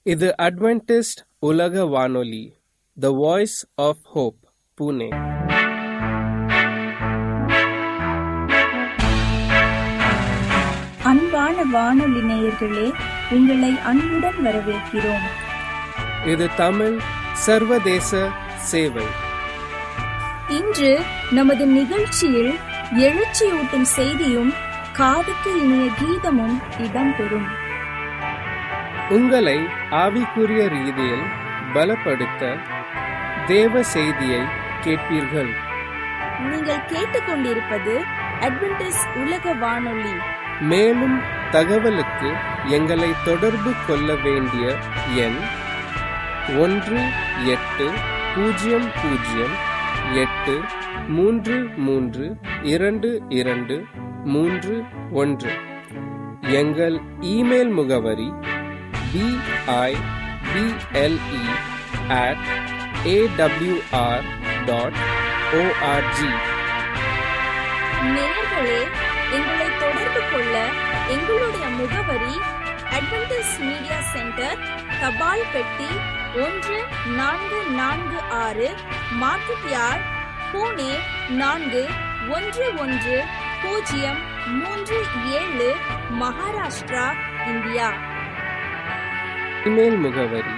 இது அட்வென்டிஸ்ட் உலக வானொலி the voice of hope Pune அன்பான வானொலி நேயர்களே உங்களை அன்புடன் வரவேற்கிறோம் இது தமிழ் சர்வதேச சேவை இன்று நமது நிகழ்ச்சியில் எழுச்சியூட்டும் செய்தியும் காதுக்கு இனிய கீதமும் இடம்பெறும் உங்களை ஆவிக்குரிய ரீதியில் பலப்படுத்த தேவ செய்தியை கேட்பீர்கள் நீங்கள் கேட்டுக்கொண்டிருப்பது அட்வென்டிஸ் உலக வானொலி மேலும் தகவலுக்கு எங்களை தொடர்பு கொள்ள வேண்டிய எண் ஒன்று எட்டு பூஜ்ஜியம் பூஜ்ஜியம் எட்டு மூன்று மூன்று இரண்டு இரண்டு மூன்று ஒன்று எங்கள் இமெயில் முகவரி BIBLE at AWR dot ORG நேயர்களே எங்களை தொடர்பு கொள்ள எங்களுடைய முகவரி அட்வென்டிஸ் மீடியா சென்டர் தபால் பெட்டி ஒன்று நான்கு நான்கு ஆறு மார்க்கெட் யார்ட் பூனே நான்கு ஒன்று ஒன்று பூஜ்ஜியம் மூன்று ஏழு மகாராஷ்டிரா இந்தியா இமெயில் முகவரி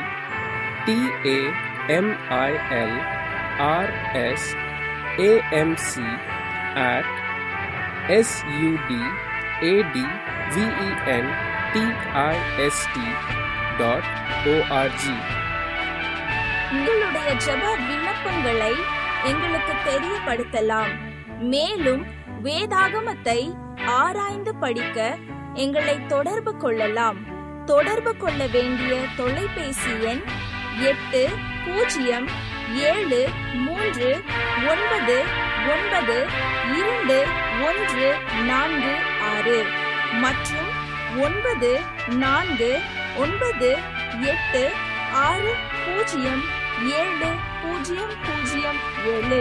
TAMIL RS AMC at SUD AD VEN TIST dot ORG உங்களுடைய ஜெப விண்ணப்பங்களை எங்களுக்கு தெரியப்படுத்தலாம் மேலும் வேதாகமத்தை ஆராய்ந்து படிக்க எங்களை தொடர்பு கொள்ளலாம் தொடர்பு கொள்ள வேண்டிய தொலைபேசி எண் எட்டு பூஜ்ஜியம் ஏழு மூன்று ஒன்பது ஒன்பது இரண்டு ஒன்று நான்கு ஆறு மற்றும் ஒன்பது நான்கு ஒன்பது எட்டு ஆறு பூஜ்ஜியம் ஏழு பூஜ்ஜியம் பூஜ்ஜியம் ஏழு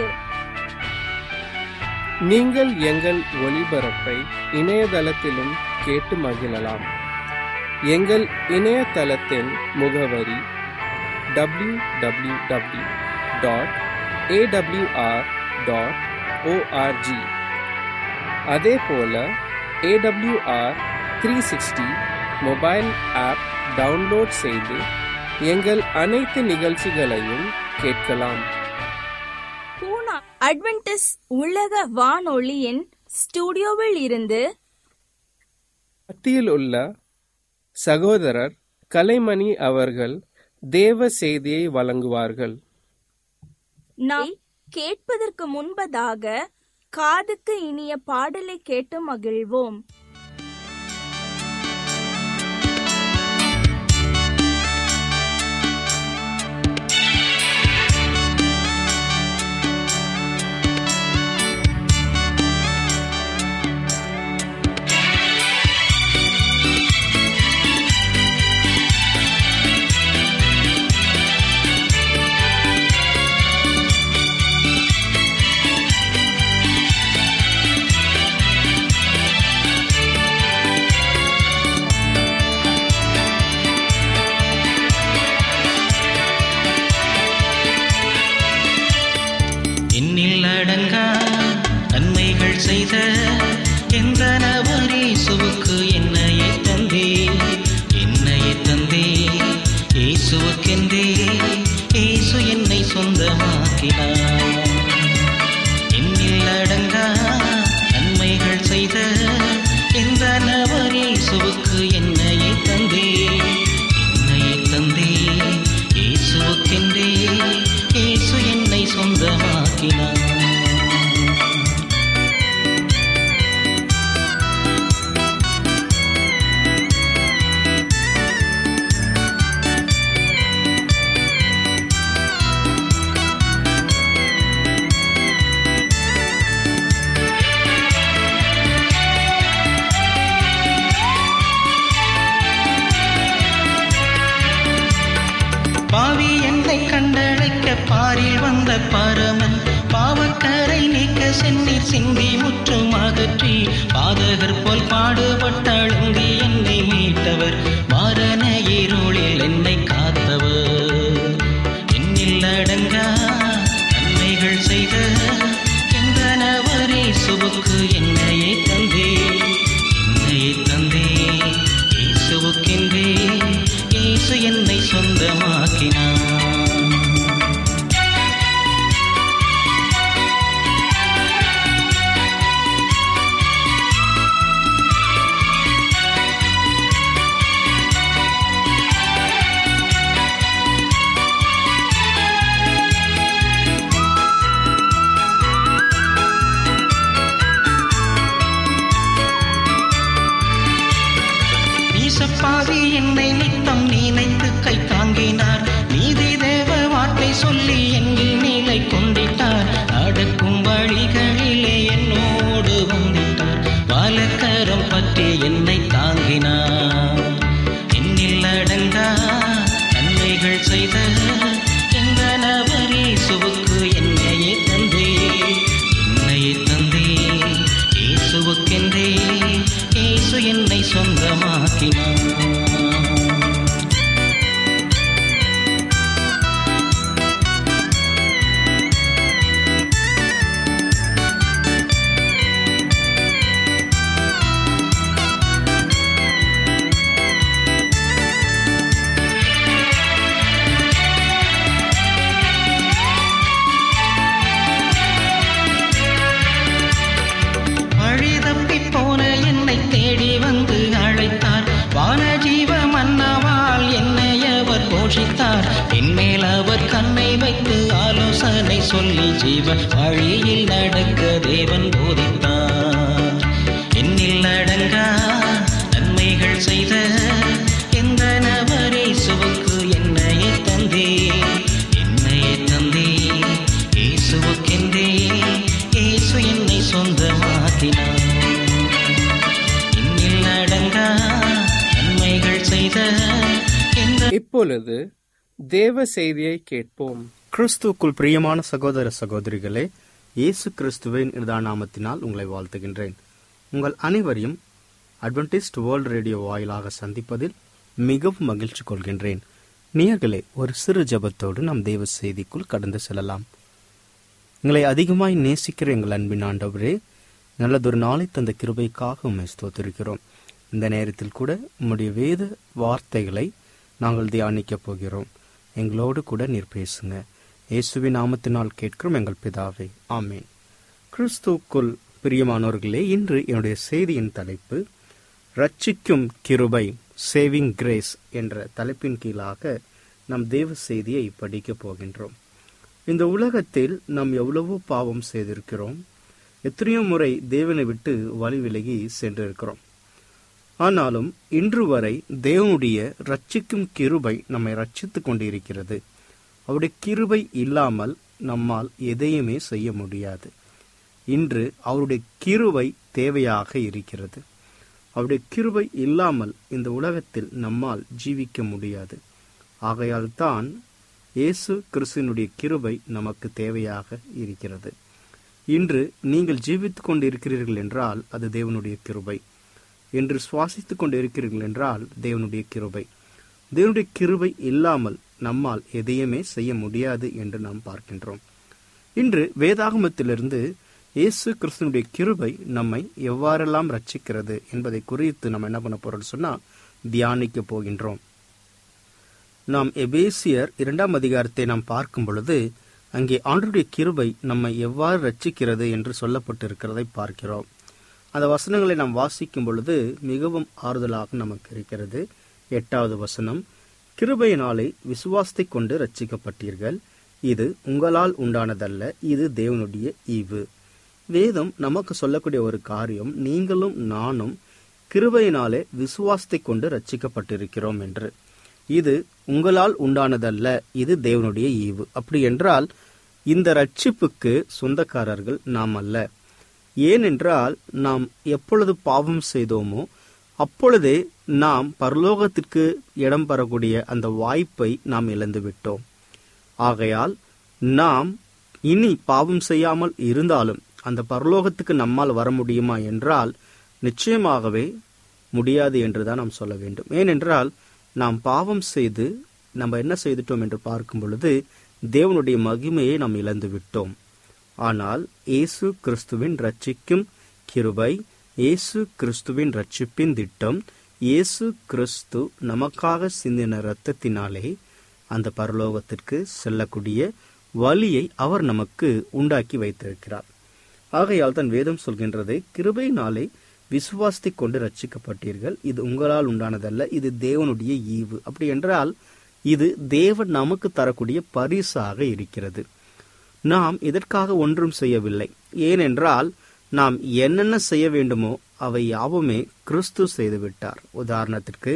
நீங்கள் எங்கள் ஒளிபரப்பை இணையதளத்திலும் கேட்டு மகிழலாம் எங்கள் இணையதளத்தின் முகவரி W W W dot AWR dot ORG அதே போல AWR three sixty mobile app download செய்து எங்கள் அனைத்து நிகழ்ச்சிகளையும் கேட்கலாம் பூனா அட்வென்டிஸ் உலக வானொலியின் ஸ்டுடியோவில் இருந்து மத்தியில் உள்ள சகோதரர் கலைமணி அவர்கள் தேவ செய்தியை வழங்குவார்கள் நாம் கேட்பதற்கு முன்பதாக காதுக்கு இனிய பாடலை கேட்டு மகிழ்வோம் எண்ணில் அடங்கா நன்மைகள் செய்த எந்த நபரேசுவுக்கு என்னையே தந்தே என்னையே தந்தே இயேசுவுக்கென்றே இயேசு என்னை சொந்தமாக்கினார் எண்ணில் அடங்கா நன்மைகள் செய்த எந்த நபரேசுவுக்கு என்னையே தந்தே என்னையே தந்தே இயேசுவுக்கென்றே இயேசு என்னை சொந்தமாக்கினார் பாவி என்னை கண்டழைக்க பாரில் வந்த பரமன் பாவக்கரை நீக்க சென்னீர் சிந்தி முற்றும் அகற்றி பாதகர் போல் பாடுபட்டழுந்தி என்னை மீட்டவர் மரண இருளில் என்னை கா என்னை நித்தம் நினைத்து கை தாங்கினார் நீதி தேவ வார்த்தை சொல்லி என்னில் நிலை கொண்டிட்டார் அடக்கும் வழிகளிலே என்னோடு வந்திட்டார் வலக்கரம் பற்றி என்னை தாங்கினார் என்னில் அடங்கா நன்மைகள் செய்த எந்த நபரே சுவுக்கு என்னையே தந்தே என்னையே தந்தே இயேசுவுக்கென்றே இயேசு என்னை சொந்தமாக்கினார் வழி தப்பி போன என்னை தேடி வந்து அழைத்தார் வானஜீவ மன்னவால் என்னை அவர் போஷித்தார் என்மேல் அவர் கண்ணை வைத்து ஆலோசனை சொல்லி ஜீவ வழியில் நடக்க தேவன் போதித்தார் என்னில் அடங்கா நன்மைகள் செய்த எந்த நபரே சுவுக்கு என்னையே தந்தே என்னையே தந்தே இயேசுவுக்கென்றே இயேசு என்னை சொந்தமாக்கினார் என்னில் அடங்கா நன்மைகள் செய்த எந்த இப்பொழுது தேவ செய்தியை கேட்போம் கிறிஸ்துவுக்குள் பிரியமான சகோதர சகோதரிகளே இயேசு கிறிஸ்துவின் நாமத்தினால் உங்களை வாழ்த்துகின்றேன் உங்கள் அனைவரையும் அட்வென்டிஸ்ட் வேர்ல்ட் ரேடியோ வாயிலாக சந்திப்பதில் மிகவும் மகிழ்ச்சி கொள்கின்றேன் நேயர்களே ஒரு சிறு ஜெபத்தோடு நாம் தேவ செய்திக்குள் கடந்து செல்லலாம் எங்களை அதிகமாய் நேசிக்கிற எங்கள் அன்பின் ஆண்டவரே நல்லதொரு நாளை தந்த கிருபைக்காக உண்மை ஸ்தோத்திருக்கிறோம் இந்த நேரத்தில் கூட உம்முடைய வேத வார்த்தைகளை நாங்கள் தியானிக்கப் போகிறோம் எங்களோடு கூட நீர் பேசுங்க இயேசுவின் நாமத்தினால் கேட்கிறோம் எங்கள் பிதாவே ஆமேன் கிறிஸ்துவுக்குள் பிரியமானவர்களே இன்று என்னுடைய செய்தியின் தலைப்பு ரட்சிக்கும் கிருபை சேவிங் கிரேஸ் என்ற தலைப்பின் கீழாக நம் தேவ செய்தியை படிக்கப் போகின்றோம் இந்த உலகத்தில் நாம் எவ்வளவோ பாவம் செய்திருக்கிறோம் எத்தனையோ முறை தேவனை விட்டு வழி விலகி சென்றிருக்கிறோம் ஆனாலும் இன்று வரை தேவனுடைய ரட்சிக்கும் கிருபை நம்மை ரட்சித்துக் கொண்டிருக்கிறது அவருடைய கிருபை இல்லாமல் நம்மால் எதையுமே செய்ய முடியாது இன்று அவருடைய கிருபை தேவையாக இருக்கிறது அவருடைய கிருபை இல்லாமல் இந்த உலகத்தில் நம்மால் ஜீவிக்க முடியாது ஆகையால் தான் இயேசு கிறிஸ்துவனுடைய கிருபை நமக்கு தேவையாக இருக்கிறது இன்று நீங்கள் ஜீவித்துக் கொண்டிருக்கிறீர்கள் என்றால் அது தேவனுடைய கிருபை என்று சுவாசித்துக் கொண்டிருக்கிறீர்கள் என்றால் தேவனுடைய கிருபை தேவனுடைய கிருபை இல்லாமல் நம்மால் எதையுமே செய்ய முடியாது என்று நாம் பார்க்கின்றோம் இன்று வேதாகமத்திலிருந்து இயேசு கிறிஸ்துவனுடைய கிருபை நம்மை எவ்வாறெல்லாம் ரட்சிக்கிறது என்பதை குறித்து நம்ம என்ன பண்ண போறோம்னு சொன்னா தியானிக்க போகின்றோம் நாம் எபேசியர் இரண்டாம் அதிகாரத்தை நாம் பார்க்கும் பொழுது அங்கே ஆண்டுடைய கிருபை நம்மை எவ்வாறு ரட்சிக்கிறது என்று சொல்லப்பட்டிருக்கிறதை பார்க்கிறோம் அந்த வசனங்களை நாம் வாசிக்கும் பொழுது மிகவும் ஆறுதலாக நமக்கு இருக்கிறது எட்டாவது வசனம் கிருபையினாலே விசுவாசத்தை கொண்டு ரட்சிக்கப்பட்டீர்கள் இது உங்களால் உண்டானதல்ல இது தேவனுடைய ஈவு வேதம் நமக்கு சொல்லக்கூடிய ஒரு காரியம் நீங்களும் நானும் கிருபையினாலே விசுவாசத்தை கொண்டு ரட்சிக்கப்பட்டிருக்கிறோம் என்று இது உங்களால் உண்டானதல்ல இது தேவனுடைய ஈவு அப்படி என்றால் இந்த ரட்சிப்புக்கு சொந்தக்காரர்கள் நாம் அல்ல ஏனென்றால் நாம் எப்பொழுது பாவம் செய்தோமோ அப்பொழுதே நாம் பரலோகத்திற்கு இடம் பெறக்கூடிய அந்த வாய்ப்பை நாம் இழந்து விட்டோம் ஆகையால் நாம் இனி பாவம் செய்யாமல் இருந்தாலும் அந்த பரலோகத்துக்கு நம்மால் வர முடியுமா என்றால் நிச்சயமாகவே முடியாது என்றுதான் நாம் சொல்ல வேண்டும் ஏனென்றால் நாம் பாவம் செய்து நம்ம என்ன செய்துட்டோம் என்று பார்க்கும் பொழுது தேவனுடைய மகிமையை நாம் இழந்து விட்டோம் ஆனால் இயேசு கிறிஸ்துவின் ரட்சிக்கும் கிருபை இயேசு கிறிஸ்துவின் ரட்சிப்பின் திட்டம் இயேசு கிறிஸ்து நமக்காக சிந்தின இரத்தத்தினாலே அந்த பரலோகத்திற்கு செல்லக்கூடிய வழியை அவர் நமக்கு உண்டாக்கி வைத்திருக்கிறார் ஆகையால் தான் வேதம் சொல்கின்றது கிருபையினாலே விசுவாசத்தை கொண்டு ரட்சிக்கப்பட்டீர்கள் இது உங்களால் உண்டானதல்ல இது தேவனுடைய ஈவு அப்படி என்றால் இது தேவன் நமக்கு தரக்கூடிய பரிசாக இருக்கிறது நாம் இதற்காக ஒன்றும் செய்யவில்லை ஏனென்றால் நாம் என்னென்ன செய்ய வேண்டுமோ அவை யாவுமே கிறிஸ்து செய்துவிட்டார் உதாரணத்திற்கு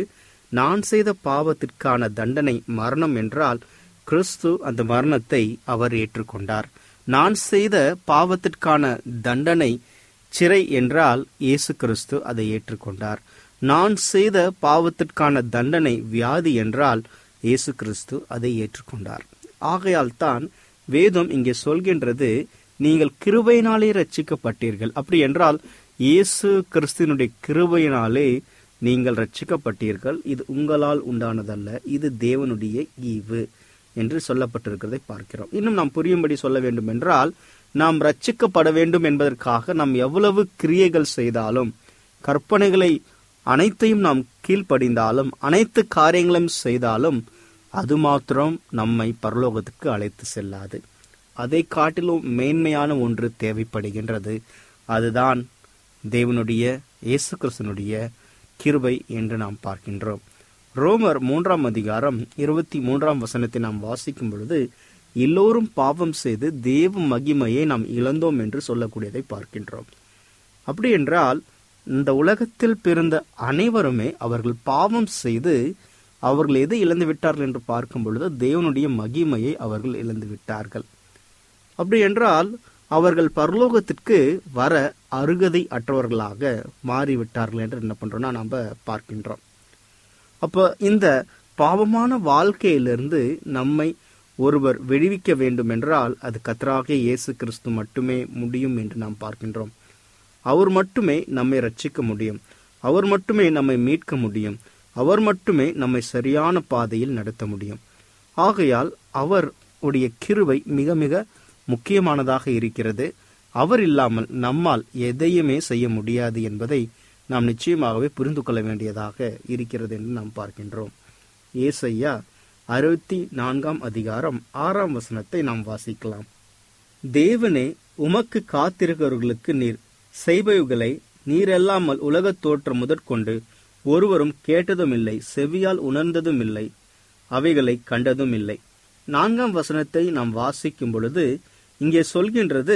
நான் செய்த பாவத்திற்கான தண்டனை மரணம் என்றால் கிறிஸ்து அந்த மரணத்தை அவர் ஏற்றுக்கொண்டார் நான் செய்த பாவத்திற்கான தண்டனை சிறை என்றால் இயேசு கிறிஸ்து அதை ஏற்றுக்கொண்டார் நான் செய்த பாவத்திற்கான தண்டனை வியாதி என்றால் இயேசு கிறிஸ்து அதை ஏற்றுக்கொண்டார் ஆகையால் தான் வேதம் இங்கே சொல்கின்றது நீங்கள் கிருபையினாலே ரட்சிக்கப்பட்டீர்கள் அப்படி என்றால் இயேசு கிறிஸ்துவனுடைய கிருபையினாலே நீங்கள் ரட்சிக்கப்பட்டீர்கள் இது உங்களால் உண்டானதல்ல இது தேவனுடைய ஈவு என்று சொல்லப்பட்டிருக்கிறதை பார்க்கிறோம் இன்னும் நாம் புரியும்படி சொல்ல வேண்டும் என்றால் நாம் ரட்சிக்கப்பட வேண்டும் என்பதற்காக நாம் எவ்வளவு கிரியைகள் செய்தாலும் கற்பனைகளை அனைத்தையும் நாம் கீழ்ப்படிந்தாலும் அனைத்து காரியங்களும் செய்தாலும் அது மாத்திரம் நம்மை பரலோகத்துக்கு அழைத்து செல்லாது அதை காட்டிலும் மேன்மையான ஒன்று தேவைப்படுகின்றது அதுதான் தேவனுடைய இயேசு கிறிஸ்தனுடைய கிருபை என்று நாம் பார்க்கின்றோம் ரோமர் மூன்றாம் அதிகாரம் இருபத்தி மூன்றாம் வசனத்தை நாம் வாசிக்கும் பொழுது எல்லோரும் பாவம் செய்து தேவ மகிமையை நாம் இழந்தோம் என்று சொல்லக்கூடியதை பார்க்கின்றோம் அப்படி என்றால் இந்த உலகத்தில் பிறந்த அனைவருமே அவர்கள் பாவம் செய்து அவர்கள் எதை இழந்து விட்டார்கள் என்று பார்க்கும் பொழுது தேவனுடைய மகிமையை அவர்கள் இழந்து விட்டார்கள் அப்படி என்றால் அவர்கள் பரலோகத்திற்கு வர அருகதை அற்றவர்களாக மாறிவிட்டார்கள் என்று என்ன பண்றோம்னா நம்ம பார்க்கின்றோம் அப்போ இந்த பாவமான வாழ்க்கையிலிருந்து நம்மை ஒருவர் விடுவிக்க வேண்டும் என்றால் அது கத்தராகிய இயேசு கிறிஸ்து மட்டுமே முடியும் என்று நாம் பார்க்கின்றோம் அவர் மட்டுமே நம்மை ரட்சிக்க முடியும் அவர் மட்டுமே நம்மை மீட்க முடியும் அவர் மட்டுமே நம்மை சரியான பாதையில் நடத்த முடியும் ஆகையால் அவர் உடைய கிருவை மிக மிக முக்கியமானதாக இருக்கிறது அவர் இல்லாமல் நம்மால் எதையுமே செய்ய முடியாது என்பதை நாம் நிச்சயமாகவே புரிந்து கொள்ள வேண்டியதாக இருக்கிறது என்று நாம் பார்க்கின்றோம் ஏசையா அறுபத்தி நான்காம் அதிகாரம் ஆறாம் வசனத்தை நாம் வாசிக்கலாம் தேவனே உமக்கு காத்திருக்கிறவர்களுக்கு நீர் செய்பவைகளை நீரல்லாமல் உலகத் தோற்றம் முதற்கொண்டு ஒருவரும் கேட்டதும் இல்லை செவியால் உணர்ந்ததும் இல்லை அவைகளை கண்டதும் இல்லை நான்காம் வசனத்தை நாம் வாசிக்கும் பொழுது இங்கே சொல்கின்றது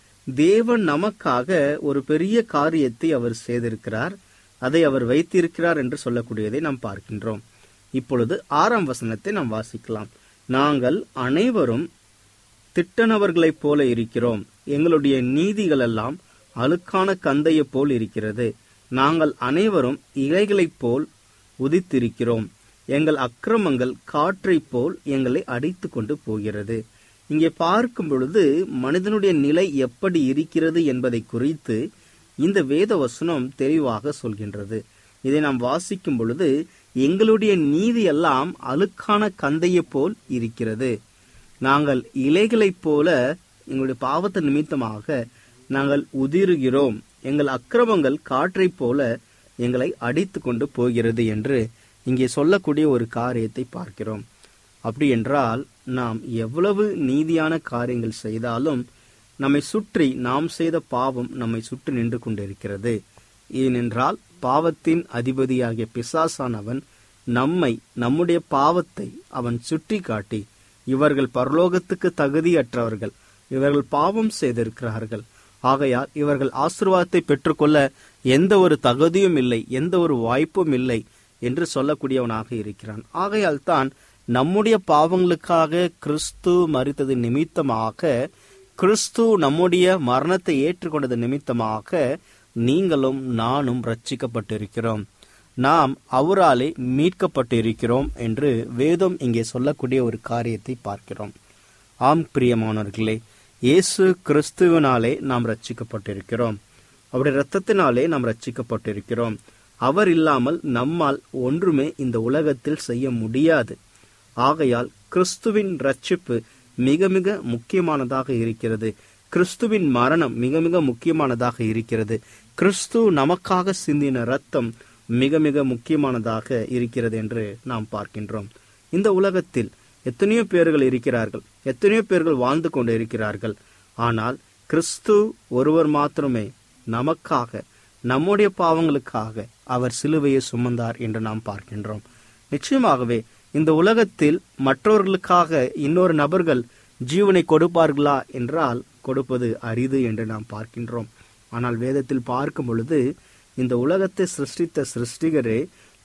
தேவன் நமக்காக ஒரு பெரிய காரியத்தை அவர் செய்திருக்கிறார் அதை அவர் வைத்திருக்கிறார் என்று சொல்லக்கூடியதை நாம் பார்க்கின்றோம் இப்பொழுது ஆறாம் வசனத்தை நாம் வாசிக்கலாம் நாங்கள் அனைவரும் திட்டனவர்களைப் போல இருக்கிறோம் எங்களுடைய நீதிகள் எல்லாம் அழுக்கான கந்தையைப் போல் இருக்கிறது நாங்கள் அனைவரும் இலைகளைப் போல் உதித்திருக்கிறோம் எங்கள் அக்கிரமங்கள் காற்றைப் போல் எங்களை அடித்து கொண்டு போகிறது இங்கே பார்க்கும் பொழுது மனிதனுடைய நிலை எப்படி இருக்கிறது என்பதை குறித்து இந்த வேத வசனம் தெளிவாக சொல்கின்றது இதை நாம் வாசிக்கும் பொழுது எங்களுடைய நீதி எல்லாம் அழுக்கான கந்தையைப் போல் இருக்கிறது நாங்கள் இலைகளைப் போல எங்களுடைய பாவத்த நிமித்தமாக நாங்கள் உதிருகிறோம் எங்கள் அக்கிரமங்கள் காற்றைப் போல எங்களை அடித்து கொண்டு போகிறது என்று இங்கே சொல்லக்கூடிய ஒரு காரியத்தை பார்க்கிறோம் அப்படி என்றால் நாம் எவ்வளவு நீதியான காரியங்கள் செய்தாலும் நம்மை சுற்றி நாம் செய்த பாவம் நம்மை சுற்றி நின்று கொண்டிருக்கிறது ஏனென்றால் பாவத்தின் அதிபதியாகிய பிசாசானவன் நம்மை நம்முடைய பாவத்தை அவன் சுட்டி காட்டி இவர்கள் பரலோகத்துக்கு தகுதியற்றவர்கள் இவர்கள் பாவம் செய்திருக்கிறார்கள் ஆகையால் இவர்கள் ஆசீர்வாதத்தை பெற்றுக்கொள்ள எந்த ஒரு தகுதியும் இல்லை எந்த ஒரு வாய்ப்பும் இல்லை என்று சொல்லக்கூடியவனாக இருக்கிறான் ஆகையால் தான் நம்முடைய பாவங்களுக்காக கிறிஸ்து மறித்தது நிமித்தமாக கிறிஸ்து நம்முடைய மரணத்தை ஏற்றுக்கொண்டது நிமித்தமாக நீங்களும் நானும் ரட்சிக்கப்பட்டிருக்கிறோம் நாம் அவராலே மீட்கப்பட்டிருக்கிறோம் என்று வேதம் இங்கே சொல்லக்கூடிய ஒரு காரியத்தை பார்க்கிறோம் ஆம் பிரியமானவர்களே இயேசு கிறிஸ்துவினாலே நாம் ரட்சிக்கப்பட்டிருக்கிறோம் அவருடைய இரத்தத்தினாலே நாம் ரட்சிக்கப்பட்டிருக்கிறோம் அவர் இல்லாமல் நம்மால் ஒன்றுமே இந்த உலகத்தில் செய்ய முடியாது ஆகையால் கிறிஸ்துவின் ரட்சிப்பு மிக மிக முக்கியமானதாக இருக்கிறது கிறிஸ்துவின் மரணம் மிக மிக முக்கியமானதாக இருக்கிறது கிறிஸ்து நமக்காக சிந்தின ரத்தம் மிக மிக முக்கியமானதாக இருக்கிறது என்று நாம் பார்க்கின்றோம் இந்த உலகத்தில் எத்தனையோ பேர்கள் இருக்கிறார்கள் எத்தனையோ பேர்கள் வாழ்ந்து கொண்டு இருக்கிறார்கள் ஆனால் கிறிஸ்து ஒருவர் மாத்திரமே நமக்காக நம்முடைய பாவங்களுக்காக அவர் சிலுவையை சுமந்தார் என்று நாம் பார்க்கின்றோம் நிச்சயமாகவே இந்த உலகத்தில் மற்றவர்களுக்காக இன்னொரு நபர்கள் ஜீவனை கொடுப்பார்களா என்றால் கொடுப்பது அரிது என்று நாம் பார்க்கின்றோம் ஆனால் வேதத்தில் பார்க்கும் பொழுது இந்த உலகத்தை சிருஷ்டித்த சிருஷ்டிகரே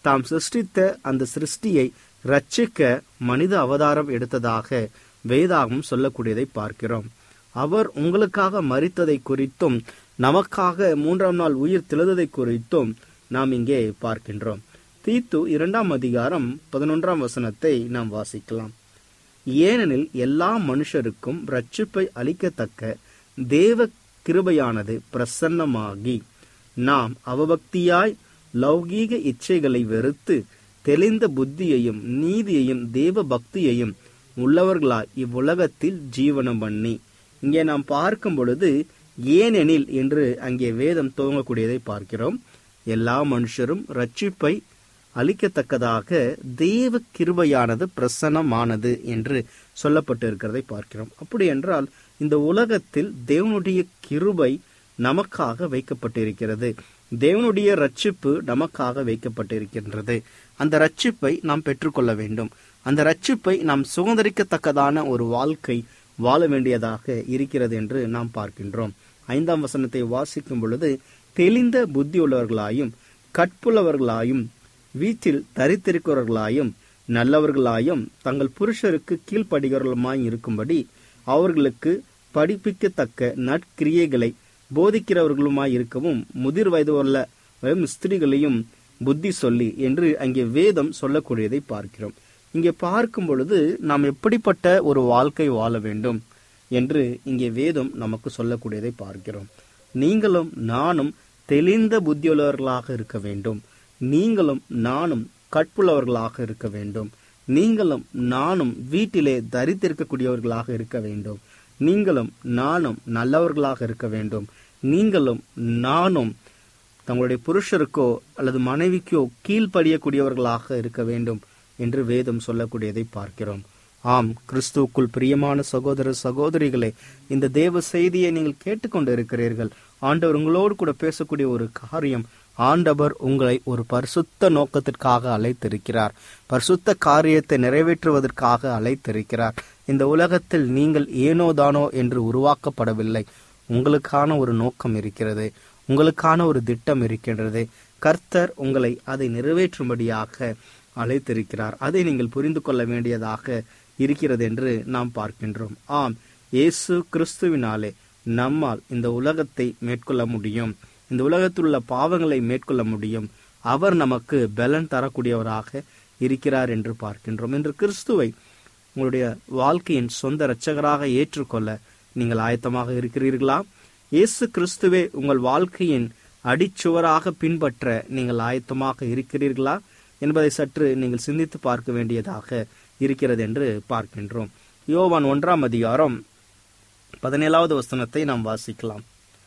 தாம் சிருஷ்டித்த அந்த சிருஷ்டியை ரட்சிக்க மனித அவதாரம் எடுத்ததாக வேதாகம் சொல்லக்கூடியதை பார்க்கிறோம் அவர் உங்களுக்காக மரித்ததை குறித்தும் நமக்காக மூன்றாம் நாள் உயிர் தெழுததை குறித்தும் நாம் இங்கே பார்க்கின்றோம் தீத்து இரண்டாம் அதிகாரம் பதினொன்றாம் வசனத்தை நாம் வாசிக்கலாம் ஏனெனில் எல்லா மனுஷருக்கும் ரட்சிப்பை அளிக்கத்தக்க தேவ கிருபையானது பிரசன்னமாகி நாம் அவபக்தியாய் லௌகீக இச்சைகளை வெறுத்து தெளிந்த புத்தியையும் நீதியையும் தேவ பக்தியையும் உள்ளவர்களாய் இவ்வுலகத்தில் ஜீவனம் பண்ணி இங்கே நாம் பார்க்கும் பொழுது ஏனெனில் என்று அங்கே வேதம் துவங்கக்கூடியதை பார்க்கிறோம் எல்லா மனுஷரும் ரட்சிப்பை அளிக்கத்தக்கதாக தேவ கிருபையானது பிரசன்னமானது என்று சொல்லப்பட்டு இருக்கிறதை பார்க்கிறோம் அப்படி என்றால் இந்த உலகத்தில் தேவனுடைய கிருபை நமக்காக வைக்கப்பட்டிருக்கிறது தேவனுடைய ரட்சிப்பு நமக்காக வைக்கப்பட்டிருக்கின்றது அந்த ரட்சிப்பை நாம் பெற்றுக்கொள்ள வேண்டும் அந்த ரட்சிப்பை நாம் சுதந்திரிக்கத்தக்கதான ஒரு வாழ்க்கை வாழ வேண்டியதாக இருக்கிறது என்று நாம் பார்க்கின்றோம் ஐந்தாம் வசனத்தை வாசிக்கும் பொழுது தெளிந்த புத்தியுள்ளவர்களாயும் கற்புள்ளவர்களாயும் வீட்டில் தரித்திருக்கிறவர்களாயும் நல்லவர்களாயும் தங்கள் புருஷருக்கு கீழ்ப்படுகிறவர்களுமாய் இருக்கும்படி அவர்களுக்கு படிப்பிக்கத்தக்க நற்கிரியைகளை போதிக்கிறவர்களுமாய் இருக்கவும் முதிர் வயது உள்ள ஸ்திரீகளையும் புத்தி சொல்லி என்று அங்கே வேதம் சொல்லக்கூடியதை பார்க்கிறோம் இங்கே பார்க்கும் பொழுது நாம் எப்படிப்பட்ட ஒரு வாழ்க்கை வாழ வேண்டும் என்று இங்கே வேதம் நமக்கு சொல்லக்கூடியதை பார்க்கிறோம் நீங்களும் நானும் தெளிந்த புத்தியுள்ளவர்களாக இருக்க வேண்டும் நீங்களும் நானும் கற்புள்ளவர்களாக இருக்க வேண்டும் நீங்களும் நானும் வீட்டிலே தரித்திருக்கக்கூடியவர்களாக இருக்க வேண்டும் நீங்களும் நானும் நல்லவர்களாக இருக்க வேண்டும் நீங்களும் நானும் தங்களுடைய புருஷருக்கோ அல்லது மனைவிக்கோ கீழ்ப்படியக்கூடியவர்களாக இருக்க வேண்டும் என்று வேதம் சொல்லக்கூடியதை பார்க்கிறோம் ஆம் கிறிஸ்துவுக்குள் பிரியமான சகோதர சகோதரிகளே இந்த தேவ செய்தியை நீங்கள் கேட்டுக்கொண்டு இருக்கிறீர்கள் ஆண்டவர் உங்களோடு கூட பேசக்கூடிய ஒரு காரியம் ஆண்டவர் உங்களை ஒரு பரிசுத்த நோக்கத்திற்காக அழைத்திருக்கிறார் பரிசுத்த காரியத்தை நிறைவேற்றுவதற்காக அழைத்திருக்கிறார் இந்த உலகத்தில் நீங்கள் ஏனோதானோ என்று உருவாக்கப்படவில்லை உங்களுக்கான ஒரு நோக்கம் இருக்கிறது உங்களுக்கான ஒரு திட்டம் இருக்கின்றது கர்த்தர் உங்களை அதை நிறைவேற்றும்படியாக அழைத்திருக்கிறார் அதை நீங்கள் புரிந்து கொள்ள வேண்டியதாக இருக்கிறது என்று நாம் பார்க்கின்றோம் ஆம் இயேசு கிறிஸ்துவினாலே நம்மால் இந்த உலகத்தை மேற்கொள்ள முடியும் இந்த உலகத்தில் உள்ள பாவங்களை மேற்கொள்ள முடியும் அவர் நமக்கு பலன் தரக்கூடியவராக இருக்கிறார் என்று பார்க்கின்றோம் என்று கிறிஸ்துவை உங்களுடைய வாழ்க்கையின் சொந்த இரட்சகராக ஏற்றுக்கொள்ள நீங்கள் ஆயத்தமாக இருக்கிறீர்களா இயேசு கிறிஸ்துவே உங்கள் வாழ்க்கையின் அடிச்சுவராக பின்பற்ற நீங்கள் ஆயத்தமாக இருக்கிறீர்களா என்பதை சற்று நீங்கள் சிந்தித்து பார்க்க வேண்டியதாக இருக்கிறது என்று பார்க்கின்றோம் யோவான் ஒன்றாம் அதிகாரம் பதினேழாவது வசனத்தை நாம் வாசிக்கலாம்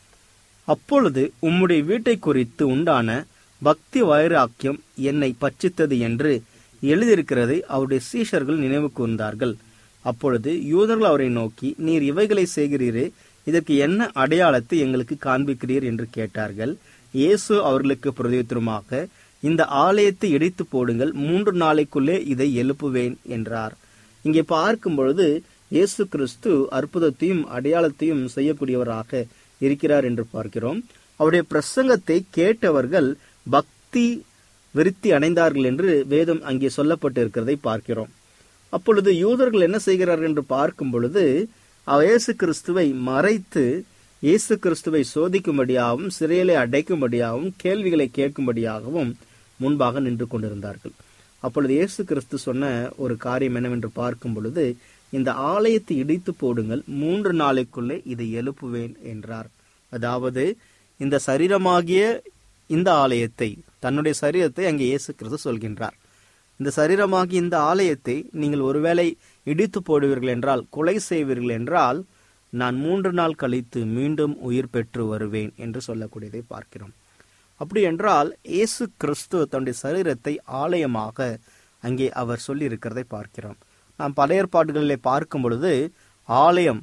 அப்பொழுது உம்முடைய வீட்டை குறித்து உண்டான பக்தி வைராக்கியம் என்னை பட்சித்தது என்று எழுதியிருக்கிறதை அவருடைய சீஷர்கள் நினைவு கூர்ந்தார்கள் அப்பொழுது யூதர்கள் அவரை நோக்கி நீர் இவைகளை செய்கிறீரே இதற்கு என்ன அடையாளத்தை எங்களுக்கு காண்பிக்கிறீர் என்று கேட்டார்கள் இயேசு அவர்களுக்கு பிரதியுத்தரமாக இந்த ஆலயத்தை இடித்து போடுங்கள் மூன்று நாளைக்குள்ளே இதை எழுப்புவேன் என்றார் இங்கே பார்க்கும் பொழுது இயேசு கிறிஸ்து அற்புதத்தையும் அடையாளத்தையும் செய்யக்கூடியவராக இருக்கிறார் என்று பார்க்கிறோம் அவருடைய பிரசங்கத்தை கேட்டவர்கள் பக்தி விருத்தி அடைந்தார்கள் என்று வேதம் அங்கே சொல்லப்பட்டு இருக்கிறதை பார்க்கிறோம் அப்பொழுது யூதர்கள் என்ன செய்கிறார்கள் என்று பார்க்கும் பொழுது அவர் இயேசு கிறிஸ்துவை மறைத்து இயேசு கிறிஸ்துவை சோதிக்கும்படியாகவும் சிறையிலே அடைக்கும்படியாகவும் கேள்விகளை கேட்கும்படியாகவும் முன்பாக நின்று கொண்டிருந்தார்கள் அப்பொழுது இயேசு கிறிஸ்து சொன்ன ஒரு காரியம் என்னவென்று பார்க்கும் பொழுது இந்த ஆலயத்தை இடித்து போடுங்கள் மூன்று நாளைக்குள்ளே இதை எழுப்புவேன் என்றார் அதாவது இந்த சரீரமாகிய இந்த ஆலயத்தை தன்னுடைய சரீரத்தை அங்கே இயேசு கிறிஸ்து சொல்கின்றார் இந்த சரீரமாகி இந்த ஆலயத்தை நீங்கள் ஒருவேளை இடித்து போடுவீர்கள் என்றால் கொலை செய்வீர்கள் என்றால் நான் மூன்று நாள் கழித்து மீண்டும் உயிர் பெற்று வருவேன் என்று சொல்லக்கூடியதை பார்க்கிறோம் அப்படி என்றால் இயேசு கிறிஸ்து தன்னுடைய சரீரத்தை ஆலயமாக அங்கே அவர் சொல்லி இருக்கிறதை பார்க்கிறோம் நாம் பழைய ஏற்பாடுகளிலே பார்க்கும் பொழுது ஆலயம்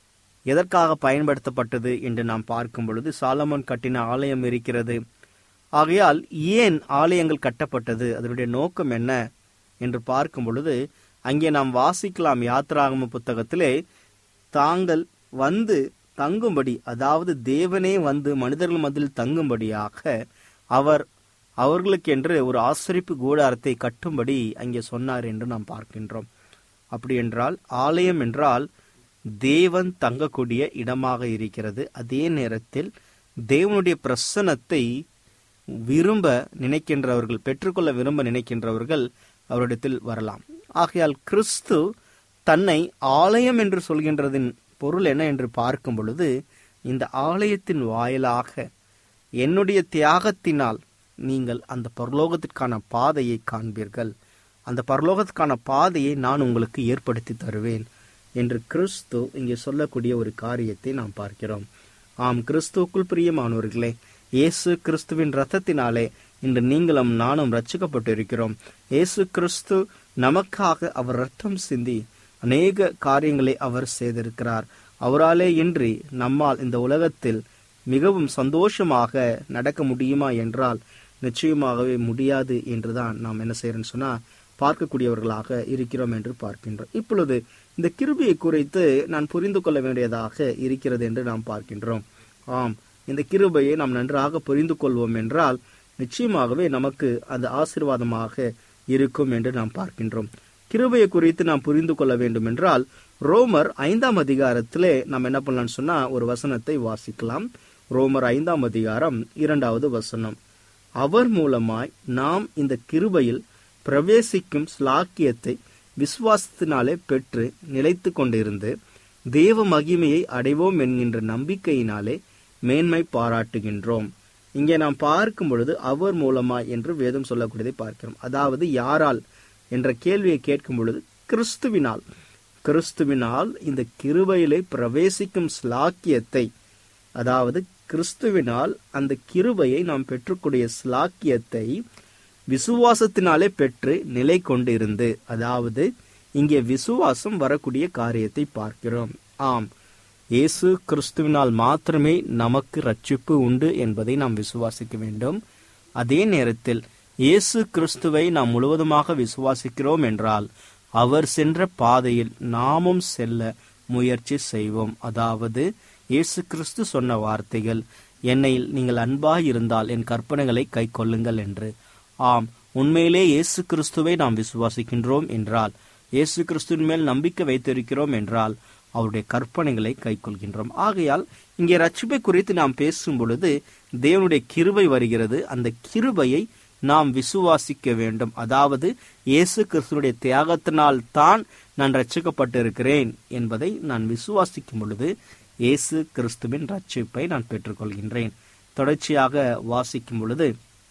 எதற்காக பயன்படுத்தப்பட்டது என்று நாம் பார்க்கும் பொழுது சாலமன் கட்டின ஆலயம் இருக்கிறது ஆகையால் ஏன் ஆலயங்கள் கட்டப்பட்டது அதனுடைய நோக்கம் என்ன என்று பார்க்கும் பொழுது அங்கே நாம் வாசிக்கலாம் யாத்ராகம புத்தகத்திலே தாங்கள் வந்து தங்கும்படி அதாவது தேவனே வந்து மனிதர்கள் மத்தியில் தங்கும்படியாக அவர் அவர்களுக்கென்று ஒரு ஆசரிப்பு கூடாரத்தை கட்டும்படி அங்கே சொன்னார் என்று நாம் பார்க்கின்றோம் அப்படி என்றால் ஆலயம் என்றால் தேவன் தங்கக்கூடிய இடமாக இருக்கிறது அதே நேரத்தில் தேவனுடைய பிரசனத்தை விரும்ப நினைக்கின்றவர்கள் பெற்றுக்கொள்ள விரும்ப நினைக்கின்றவர்கள் அவரிடத்தில் வரலாம் ஆகையால் கிறிஸ்து தன்னை ஆலயம் என்று சொல்கின்றதின் பொருள் என்ன என்று பார்க்கும் பொழுது இந்த ஆலயத்தின் வாயிலாக என்னுடைய தியாகத்தினால் நீங்கள் அந்த பரலோகத்திற்கான பாதையை காண்பீர்கள் அந்த பரலோகத்துக்கான பாதையை நான் உங்களுக்கு ஏற்படுத்தி தருவேன் என்று கிறிஸ்து இங்கே சொல்லக்கூடிய ஒரு காரியத்தை நாம் பார்க்கிறோம் ஆம் கிறிஸ்துவுக்குள் பிரியமானவர்களே இயேசு கிறிஸ்துவின் ரத்தத்தினாலே இன்று நீங்களும் நானும் ரட்சிக்கப்பட்டு இருக்கிறோம் இயேசு கிறிஸ்து நமக்காக அவர் ரத்தம் சிந்தி அநேக காரியங்களை அவர் செய்திருக்கிறார் அவராலே இன்றி நம்மால் இந்த உலகத்தில் மிகவும் சந்தோஷமாக நடக்க முடியுமா என்றால் நிச்சயமாகவே முடியாது என்றுதான் நாம் என்ன செய்யறோம்னு சொன்னா பார்க்கக்கூடியவர்களாக இருக்கிறோம் என்று பார்க்கின்றோம் இப்பொழுது இந்த கிருபியை குறித்து நான் புரிந்து கொள்ள வேண்டியதாக இருக்கிறது என்று நாம் பார்க்கின்றோம் ஆம் இந்த கிருபையை நாம் நன்றாக புரிந்து கொள்வோம் என்றால் நிச்சயமாகவே நமக்கு அது ஆசீர்வாதமாக இருக்கும் என்று நாம் பார்க்கின்றோம் கிருபையை குறித்து நாம் புரிந்து கொள்ள வேண்டும் என்றால் ரோமர் ஐந்தாம் அதிகாரத்திலே நாம் என்ன பண்ணலாம்னு சொன்னா ஒரு வசனத்தை வாசிக்கலாம் ரோமர் ஐந்தாம் அதிகாரம் இரண்டாவது வசனம் அவர் மூலமாய் நாம் இந்த கிருபையில் பிரவேசிக்கும் ஸ்லாக்கியத்தை விசுவாசத்தினாலே பெற்று நிலைத்து கொண்டிருந்து தேவ மகிமையை அடைவோம் என்கின்ற நம்பிக்கையினாலே மேன்மை பாராட்டுகின்றோம் இங்கே நாம் பார்க்கும் பொழுது அவர் மூலமாய் என்று வேதம் சொல்லக்கூடியதை பார்க்கிறோம் அதாவது யாரால் என்ற கேள்வியை கேட்கும் பொழுது கிறிஸ்துவினால் கிறிஸ்துவினால் இந்த கிருபையிலே பிரவேசிக்கும் ஸ்லாக்கியத்தை அதாவது கிறிஸ்துவினால் அந்த கிருபையை நாம் பெற்றுக்கூடிய ஸ்லாக்கியத்தை விசுவாசத்தினாலே பெற்று நிலை கொண்டிருந்து அதாவது இங்கே விசுவாசம் வரக்கூடிய காரியத்தை பார்க்கிறோம் ஆம் இயேசு கிறிஸ்துவினால் மாத்திரமே நமக்கு ரட்சிப்பு உண்டு என்பதை நாம் விசுவாசிக்க வேண்டும் அதே நேரத்தில் இயேசு கிறிஸ்துவை நாம் முழுவதுமாக விசுவாசிக்கிறோம் என்றால் அவர் சென்ற பாதையில் நாமும் செல்ல முயற்சி செய்வோம் அதாவது இயேசு கிறிஸ்து சொன்ன வார்த்தைகள் என்னை நீங்கள் அன்பாய் இருந்தால் என் கற்பனைகளை கை கொள்ளுங்கள் என்று ஆம் உண்மையிலே இயேசு கிறிஸ்துவை நாம் விசுவாசிக்கின்றோம் என்றால் இயேசு கிறிஸ்துவின் மேல் நம்பிக்கை வைத்திருக்கிறோம் என்றால் அவருடைய கற்பனைகளை கைக்கொள்கின்றோம் ஆகையால் இங்கே ரட்சிப்பை குறித்து நாம் பேசும் பொழுது தேவனுடைய கிருபை வருகிறது அந்த கிருபையை நாம் விசுவாசிக்க வேண்டும் அதாவது இயேசு கிறிஸ்துடைய தியாகத்தினால் தான் நான் ரட்சிக்கப்பட்டிருக்கிறேன் என்பதை நான் விசுவாசிக்கும் பொழுது இயேசு கிறிஸ்துவின் ரட்சிப்பை நான் பெற்றுக்கொள்கின்றேன் தொடர்ச்சியாக வாசிக்கும் பொழுது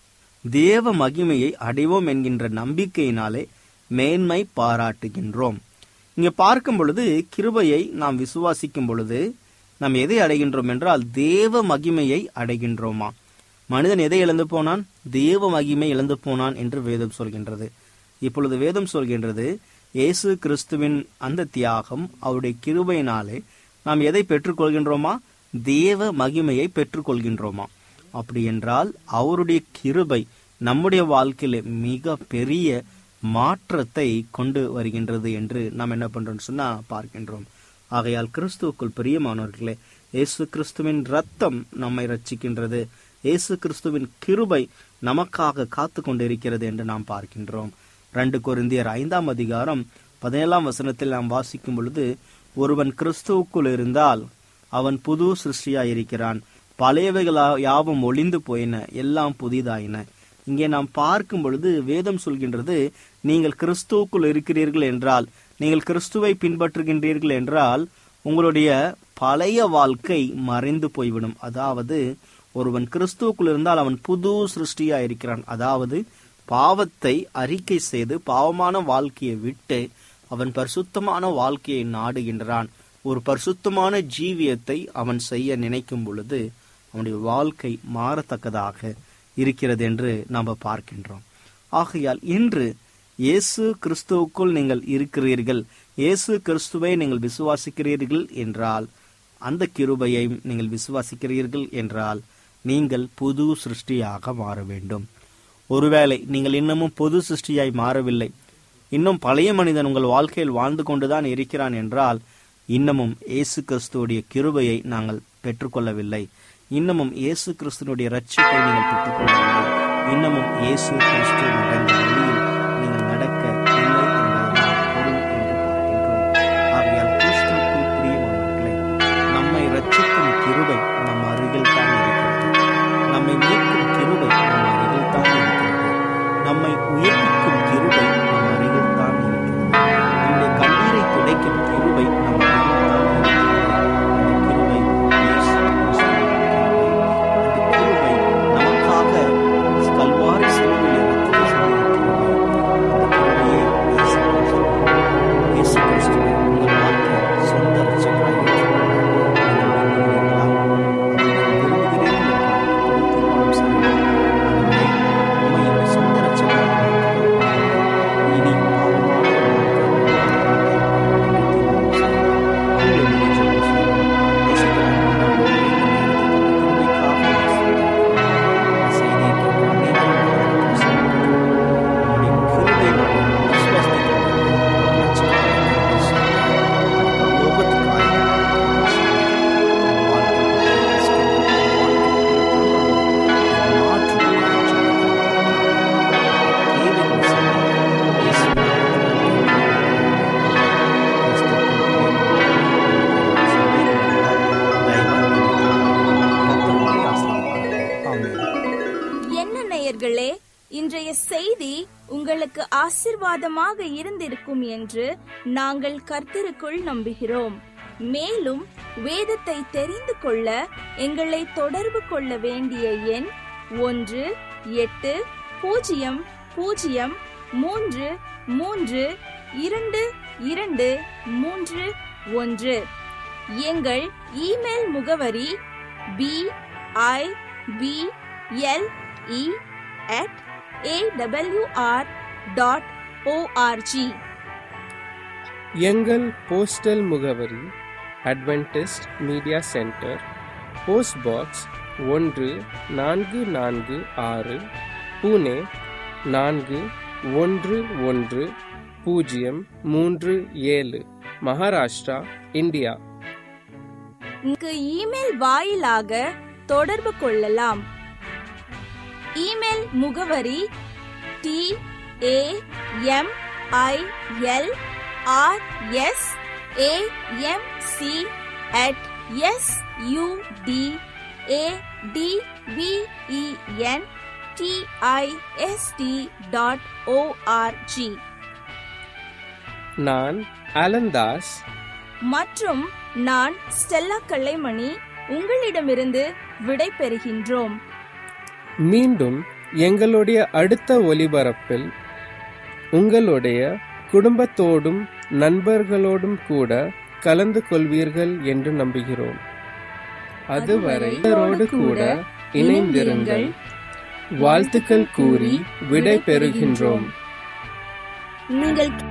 தேவ மகிமையை அடைவோம் என்கின்ற நம்பிக்கையினாலே மேன்மை பாராட்டுகின்றோம் இங்க பார்க்கும் பொழுது கிருபையை நாம் விசுவாசிக்கும் பொழுது நாம் எதை அடைகின்றோம் என்றால் தேவ மகிமையை அடைகின்றோமா மனிதன் எதை இழந்து போனான் தேவ மகிமை இழந்து போனான் என்று வேதம் சொல்கின்றது இப்பொழுது வேதம் சொல்கின்றது இயேசு கிறிஸ்துவின் அந்த தியாகம் அவருடைய கிருபையினாலே நாம் எதை பெற்றுக்கொள்கின்றோமா தேவ மகிமையை பெற்றுக்கொள்கின்றோமா அப்படி என்றால் அவருடைய கிருபை நம்முடைய வாழ்க்கையில மிக பெரிய மாற்றத்தை கொண்டு வருகின்றது என்று நாம் என்ன பண்றோம் சொன்னா பார்க்கின்றோம் ஆகையால் கிறிஸ்துவுக்குள் பிரியமானவர்களே இயேசு கிறிஸ்துவின் ரத்தம் நம்மை ரட்சிக்கின்றது இயேசு கிறிஸ்துவின் கிருபை நமக்காக காத்து கொண்டிருக்கிறது என்று நாம் பார்க்கின்றோம் ரெண்டு கொரிந்தியர் ஐந்தாம் அதிகாரம் பதினேழாம் வசனத்தில் நாம் வாசிக்கும் பொழுது ஒருவன் கிறிஸ்துவுக்குள் இருந்தால் அவன் புது சிருஷ்டியாயிருக்கிறான் பழையவைகள் யாவும் ஒளிந்து போயின எல்லாம் புதிதாயின இங்கே நாம் பார்க்கும் பொழுது வேதம் சொல்கின்றது நீங்கள் கிறிஸ்துவுக்குள் இருக்கிறீர்கள் என்றால் நீங்கள் கிறிஸ்துவை பின்பற்றுகின்றீர்கள் என்றால் உங்களுடைய பழைய வாழ்க்கை மறைந்து போய்விடும் அதாவது ஒருவன் கிறிஸ்துவுக்குள் இருந்தால் அவன் புது சிருஷ்டியா இருக்கிறான் அதாவது பாவத்தை அறிக்கை செய்து பாவமான வாழ்க்கையை விட்டு அவன் பரிசுத்தமான வாழ்க்கையை நாடுகின்றான் ஒரு பரிசுத்தமான ஜீவியத்தை அவன் செய்ய நினைக்கும் பொழுது அவனுடைய வாழ்க்கை மாறத்தக்கதாக இருக்கிறது என்று நாம் பார்க்கின்றோம் ஆகையால் இன்று இயேசு கிறிஸ்துவுக்குள் நீங்கள் இருக்கிறீர்கள் இயேசு கிறிஸ்துவை நீங்கள் விசுவாசிக்கிறீர்கள் என்றால் அந்த கிருபையை நீங்கள் விசுவாசிக்கிறீர்கள் என்றால் நீங்கள் புது சிருஷ்டியாக மாற வேண்டும் ஒருவேளை நீங்கள் இன்னமும் புது சிருஷ்டியாய் மாறவில்லை இன்னும் பழைய மனிதன் உங்கள் வாழ்க்கையில் வாழ்ந்து கொண்டுதான் இருக்கிறான் என்றால் இன்னமும் இயேசு கிறிஸ்துவோடைய கிருபையை நாங்கள் பெற்றுக்கொள்ளவில்லை இன்னமும் இயேசு கிறிஸ்துனுடைய ரட்சிப்பை நீங்கள் பெற்றுக்கொள்ளவில்லை இன்னமும் இயேசு கிறிஸ்து நடந்த வழியில் நீங்கள் நடக்க இல்லை என்பதுதான் பொருள் என்று பார்க்கின்றோம் ஆகையால் கிறிஸ்துவுக்குள் பிரியமானவர்களே நம்மை ரட்சிக்கும் கிருபை நம் அருகில் தான் இருக்கிறது நம்மை மீட்கும் கிருபை நம் அருகில் தான் இருக்கிறது நம்மை உயர்விக்கும் கிருபை நம் அருகில் தான் இருக்கிறது நம்முடைய கண்ணீரை துடைக்கும் கிருபை நம் அருகில் தான் இருக்கிறது அந்த கிருபை இயேசு கிறிஸ்துவின் கிருபை அந்த கிருபை நமக்காக கல்வாரி சிலுவையில் ரத்தத்தை சிந்திய கிருபை அந்த கிருபையை இயேசு கிறிஸ்து இயேசு கிறிஸ்துவை உங்கள் வாழ்க்கையில் சொந்த ரட்சகராக ஏற்றுக்கொள்ள நீங்கள் விரும்புகிறீர்களா? அப்படி விரும்புகிறீர்கள் என்றால் இப்பொழுது தீர்மானம் செய்யுங்கள். ஆண்டவரே, உம்மை என்னுடைய சொந்த ரட்சகராக ஆக்குகிறேன். இனி பாவமான ஒரு வாழ்க்கை வாழ மாட்டேன் என்று தீர்மானம் செய்யுங்கள். உங்களை நீங்கள் ஜெபம் செய்யுங்கள். நேசிக்கிற அன்பின் ஆண்டவரே, இந்த நேரத்தில் தந்த கிருபைக்காக ஆசீர்வதிக்கிறேன். இந்த செய்தியை கேட்ட அனைவரும் உங்களுக்கு ஆசீர்வதிக்கிறேன். உம்முடைய கிருபையினாலே விசுவாசத்தை கொண்டு லட்சக்கணக்கான கிருபை செய்யுங்கள். லோகத்துக்கு என்ன நேயர்களே இன்றைய செய்தி உங்களுக்கு ஆசிர்வாதமாக இருந்திருக்கும் என்று நாங்கள் கர்த்தருக்குள் நம்புகிறோம் மேலும் வேதத்தை தெரிந்து கொள்ள எங்களை தொடர்பு கொள்ள வேண்டிய எண் ஒன்று எட்டு பூஜ்ஜியம் பூஜ்ஜியம் மூன்று மூன்று இரண்டு இரண்டு மூன்று ஒன்று எங்கள் இமெயில் முகவரி B I B L E at AWR dot ORG எங்கள் போஸ்டல் முகவரி Adventist media centre post box ஒன்று நான்கு நான்கு ஆறு புனே நான்கு ஒன்று ஒன்று பூஜ்ஜியம் மூன்று ஏழு மகாராஷ்டிரா இந்தியா இங்கு இமெயில் வாயிலாக தொடர்பு கொள்ளலாம் இமெயில் முகவரி T A M I L R S A M C at S U D A D V E N T I S T dot ORG நான் அலந்தாஸ் மற்றும் நான் ஸ்டெல்லா கல்லைமணி உங்களிடமிருந்து விடை பெறுகின்றோம் மீண்டும் எங்களுடைய அடுத்த ஒலிபரப்பில் உங்களுடைய குடும்பத்தோடும் நண்பர்களோடும் கூட கலந்து கொள்வீர்கள் என்று நம்புகிறோம் அதுவரை இவரோடு கூட இணைந்திருங்கள் வாழ்த்துக்கள் கூறி விடை பெறுகின்றோம் நீங்கள்